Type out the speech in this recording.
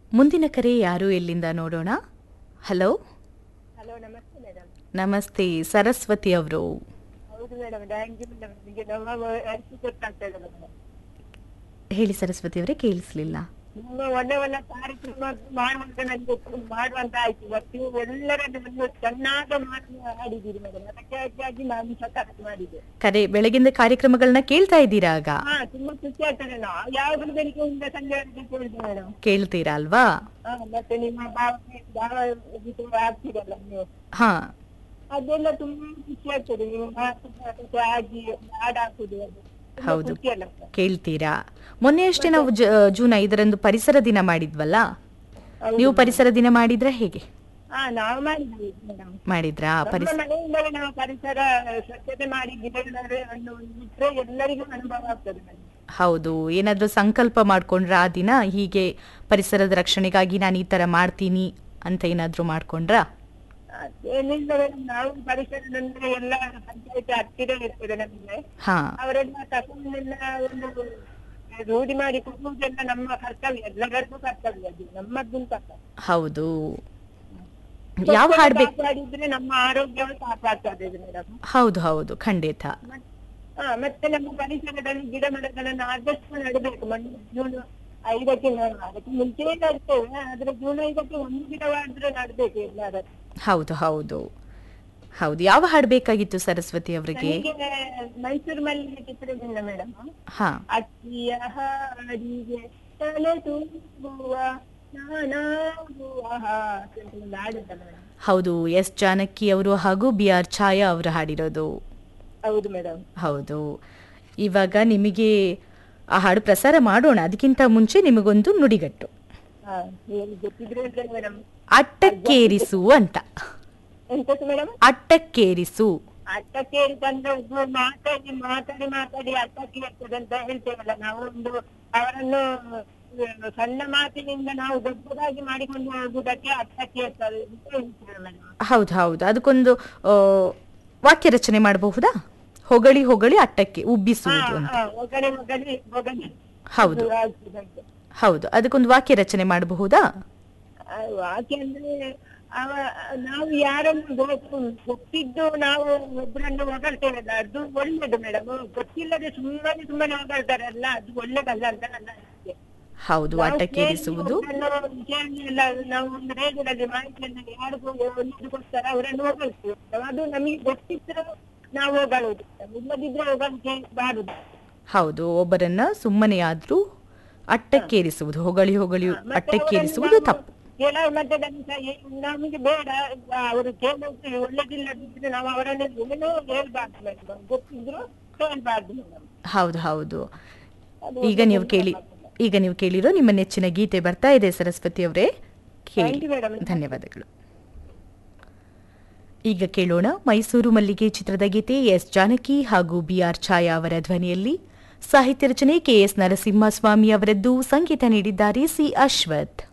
ಮುಂದಿನ ಕರೆ ಯಾರು ಎಲ್ಲಿಂದ ನೋಡೋಣ ಹಲೋ ಹಲೋ ನಮಸ್ತೆ ಮೇಡಮ್ ನಮಸ್ತೆ ಸರಸ್ವತಿ ಅವರು ಹೌದು ಮೇಡಮ್ ಥ್ಯಾಂಕ್ ಯು ಮೇಡಮ್ ನಿಮಗೆ ನಮ್ಮ ಅರಿಸಿ ಗೊತ್ತಾಗ್ತಾ ಇದೆ ಮೇಡಮ್ ಹೇಳಿ ಸರಸ್ವತಿ ಅವರೇ ಕೇಳಿಸ್ಲಿಲ್ಲ ನಿಮ್ಮ ಒಳ್ಳೆ ಒಳ್ಳೆ ಕಾರ್ಯಕ್ರಮ ಮಾಡುವಂತ ನನಗೆ ಮಾಡುವಂತ ಆಯ್ತು ಇವತ್ತು ಎಲ್ಲರನ್ನು ಒಂದು ಚೆನ್ನಾದ ಮಾತು ಆಡಿದ್ದೀರಿ ಮೇಡಮ್ ಅದಕ್ಕಾಗಿ ನಾನು ಸಕಾರಕ್ಕೆ ಮಾಡಿದ್ದೆ ಕರೆ ಬೆಳಗಿಂದ ಕಾರ್ಯಕ್ರಮಗಳನ್ನ ಕೇಳ್ತಾ ಇದ್ದೀರಾ ಆಗ ಹಾ ತುಂಬಾ ಖುಷಿ ಆಗ್ತದೆ ನಾವು ಯಾವಾಗಲೂ ಬೆಳಿಗ್ಗೆಯಿಂದ ಸಂಜೆವರೆಗೆ ಕೇಳಿದ್ದೆ ಮೇಡಮ್ ಕೇಳ್ತೀರಾ ಅಲ್ವಾ ಹಾ ಮತ್ತೆ ನಿಮ್ಮ ಭಾವ ಭಾವ ಗೀತೆ ಆಗ್ತಿರಲ್ಲ ನೀವು ಹಾ ಅದೆಲ್ಲ ತುಂಬಾ ಖುಷಿ ಆಗ್ತದೆ ನೀವು ಮಾತು ಮಾತು ಆಗಿ ಹಾಡು ಹಾಕುದು ಅದು ತುಂಬಾ ಹೌದು. ಖುಷಿ ಅಲ್ಲ ಸರ್ ಕೇಳ್ತೀರಾ ಮೊನ್ನೆ ಅಷ್ಟೇ ನಾವು ಜ- ಜೂನ್ ಐದರಂದು ಪರಿಸರ ದಿನ ಮಾಡಿದ್ವಲ್ಲ ಹೌದು ನೀವು ಪರಿಸರ ದಿನ ಮಾಡಿದ್ರ ಹೇಗೆ ಹಾ ನಾವು ಮಾಡಿದ್ವಿ ಮೇಡಮ್ ಮಾಡಿದ್ರಾ ನಮ್ಮ ಪರಿಸರ ಮನೆಯಿಂದಲೇ ನಾವು ಪರಿಸರ ಸ್ವಚ್ಛತೆ ಮಾಡಿ ಗಿಡಗಳನ್ನು ಇಟ್ರೆ ಎಲ್ಲರಿಗೂ ಅನುಭವ ಆಗ್ತದೆ ಮೇಡಮ್ ಹೌದು ಏನಾದ್ರೂ ಸಂಕಲ್ಪ ಮಾಡ್ಕೊಂಡ್ರ ಆ ದಿನ ಹೀಗೆ ಪರಿಸರದ ರಕ್ಷಣೆಗಾಗಿ ನಾನು ಈ ತರ ಮಾಡ್ತೀನಿ ಅಂತ ಏನಾದ್ರೂ ಮಾಡ್ಕೊಂಡ್ರಾ ಏನಿಲ್ಲ ಮೇಡಮ್ ನಾವು ಪರಿಸರದಂದ್ರೆ ಎಲ್ಲ ಪಂಚಾಯತ್ ಹತ್ತಿರ ಇರ್ತದೆ ನಮಗೆ ಹಾ ಅವರೆಲ್ಲ ತಗೊಂಡೆಲ್ಲ ಒಂದು ರೂಢಿ ಮಾಡಿ ಕೊಡುವುದೆಲ್ಲ ನಮ್ಮ ಕರ್ತವ್ಯ ಎಲ್ಲರಿಗೂ ಕರ್ತವ್ಯ ಅದು ನಮ್ಮದ್ದು ಕರ್ತವ್ಯ ಹೌದು ಯಾವ ಹಾಡ್ಬೇಕು ಕಾಪಾಡಿದ್ರೆ ನಮ್ಮ ಆರೋಗ್ಯವು ಕಾಪಾಡ್ತದೆ ಮೇಡಮ್ ಹೌದು ಹೌದು ಖಂಡಿತ ಹಾ ಮತ್ತೆ ನಮ್ಮ ಪರಿಸರದಲ್ಲಿ ಗಿಡ ಮರಗಳನ್ನು ಆದಷ್ಟು ನೆಡಬೇಕು ಮಣ್ಣು ಜೂನ್ ಐದಕ್ಕೆ ನಾವು ಅದಕ್ಕೆ ಮುಂಚೆನೇ ನಡ್ತೇವೆ ಆದ್ರೆ ಜೂನ್ ಐದಕ್ಕೆ ಒಂದು ಗಿಡವಾದ್ರೆ ನಡ್ಬೇಕು ಎಲ್ಲಾದ್ರೂ ಹೌದು ಹೌದು ಹೌದು ಯಾವ ಹಾಡು ಬೇಕಾಗಿತ್ತು ಸರಸ್ವತಿ ಅವರಿಗೆ ನನಗೆ ಮೈಸೂರು ಮಲ್ಲಿಗೆ ಚಿತ್ರದಿಂದ ಮೇಡಮ್ ಹಾ ಅಕ್ಕಿಯ ಹಾಡಿಗೆ ತಲೆ ತುಂಬುವ ನಾನಾಗುವ ಹಾಗೆ ಅಂತ ಒಂದು ಹಾಡುಂಟ ಮೇಡಮ್ ಹೌದು ಎಸ್ ಜಾನಕಿ ಅವರು ಹಾಗೂ ಬಿ ಆರ್ ಛಾಯಾ ಅವರು ಹಾಡಿರೋದು ಹೌದು ಮೇಡಮ್ ಹೌದು ಇವಾಗ ನಿಮಗೆ ಆ ಹಾಡು ಪ್ರಸಾರ ಮಾಡೋಣ ಅದಕ್ಕಿಂತ ಮುಂಚೆ ನಿಮಗೊಂದು ನುಡಿಗಟ್ಟು ಹಾ ಹೇಳಿ ಗೊತ್ತಿದ್ರೆ ಮೇಡಮ್ ಅಟ್ಟಕ್ಕೇರಿಸು ಅಂತ ಎಂತದ್ದು ಮೇಡಮ್ ಅಟ್ಟಕ್ಕೇರಿಸು ಅಟ್ಟಕ್ಕೆ ತಂದ್ರೆ ಒಬ್ರು ಮಾತಾಡಿ ಮಾತಾಡಿ ಮಾತಾಡಿ ಅಟ್ಟಕ್ಕೆ ಇರ್ತದೆ ಅಂತ ಹೇಳ್ತೇವಲ್ಲ ನಾವು ಒಂದು ಅವರನ್ನು ಅಹ್, ಸಣ್ಣ ಮಾತಿನಿಂದ ನಾವು ದೊಡ್ಡದಾಗಿ ಮಾಡಿಕೊಂಡು ಹೋಗುವುದಕ್ಕೆ ಅಟ್ಟಕ್ಕೆ ಇರ್ತದೆ ಅಂತ ಹೇಳ್ತೇವೆ ಮೇಡಮ್ ಹೌದು ಹೌದು ಅದಕ್ಕೊಂದು ಆ, ವಾಕ್ಯ ರಚನೆ ಮಾಡಬಹುದಾ ಹೊಗಳಿ ಹೊಗಳಿ ಅಟ್ಟಕ್ಕೆ ಉಬ್ಬಿಸುವುದು ಅಂತ ಒಗನೆ ಒಗನೆ ಒಗನೆ ಹೌದು ಅದು ಆಗ್ತದಂತೆ. ಹೌದು ಅದಕ್ಕೊಂದು ವಾಕ್ಯ ರಚನೆ ಮಾಡಬಹುದಾ ಆ ವಾಕ್ಯ ಅಂದ್ರೆ ಅವ ನಾವು ಯಾರನ್ನು ಗೊ- ಗೊತ್ತಿದ್ದು ನಾವು ಒಬ್ಬರನ್ನು ಹೊಗಳ್ತೇವಲ್ಲ ಅದು ಒಳ್ಳೇದು ಮೇಡಮ್ ಗೊತ್ತಿಲ್ಲದೆ ಸುಮ್ಮನೆ ಸುಮ್ಮನೆ ಹೊಗಳ್ತಾರೆ ಅಲ್ಲ ಅದು ಒಳ್ಳೇದಲ್ಲ ಅಂತ ನನ್ನ ಅನಿಸಿಕೆ ಹೌದು ಅಟ್ಟಕ್ಕೇರಿಸುವುದು ನಾವು ವಿಷಯನ್ನೆಲ್ಲ ನಾವು ಒಂದು ರೇಡಿಯೋದಲ್ಲಿ ಮಾಹಿತಿಯನ್ನು ಯಾರಿಗೂ ಒಳ್ಳೆದು ಕೊಡ್ತಾರೆ ಅವರನ್ನು ಹೊಗಳ್ತೇವೆ ಅದು ನಮಗೆ ಗೊತ್ತಿದ್ರೆ ನಾವು ಹೊಗಳುದು ಇಲ್ಲದಿದ್ರೆ ಹೊಗಳಿಕೆ ಬಾರುದು ಹೌದು ಒಬ್ಬರನ್ನ ಸುಮ್ಮನೆ ಆದ್ರೂ ಅಟ್ಟಕ್ಕೇರಿಸುವುದು ಹೊಗಳಿ ಹೊಗಳಿ ಮತ್ತೆ ಅಟ್ಟಕ್ಕೇರಿಸುವುದು ಅವರನ್ನು ತಪ್ಪು ಕೆಲವು ಮಧ್ಯದಲ್ಲಿ ಸಹ ಏ- ನಮಗೆ ಬೇಡ ಅವರು ಕೇಳೋದು ಒಳ್ಳೇದಿಲ್ಲದಿದ್ರೆ ನಾವು ಅವರನ್ನು ಏನೋ ಹೇಳ್ಬಾರ್ದು ಮೇಡಮ್ ಗೊತ್ತಿದ್ರು ಹೇಳ್ಬಾರ್ದು ಮೇಡಮ್ ಹೌದು ಹೌದು ಅದು ಈಗ ನೀವು ಕೇಳಿ ಈಗ ನೀವು ಕೇಳಿರೋ ನಿಮ್ಮ ನೆಚ್ಚಿನ ಗೀತೆ ಬರ್ತಾ ಇದೆ ಸರಸ್ವತಿ ಅವರೇ ಕೇಳಿ Thank you, madam. ಧನ್ಯವಾದಗಳು ಈಗ ಕೇಳೋಣ ಮೈಸೂರು ಮಲ್ಲಿಗೆ ಚಿತ್ರದ ಗೀತೆ ಎಸ್ ಜಾನಕಿ ಹಾಗೂ ಬಿ ಆರ್ ಛಾಯಾ ಅವರ ಧ್ವನಿಯಲ್ಲಿ ಸಾಹಿತ್ಯ ರಚನೆ ಕೆ ಎಸ್ ನರಸಿಂಹಸ್ವಾಮಿ ಅವರದ್ದು ಸಂಗೀತ ನೀಡಿದ್ದಾರೆ ಸಿ ಅಶ್ವಥ್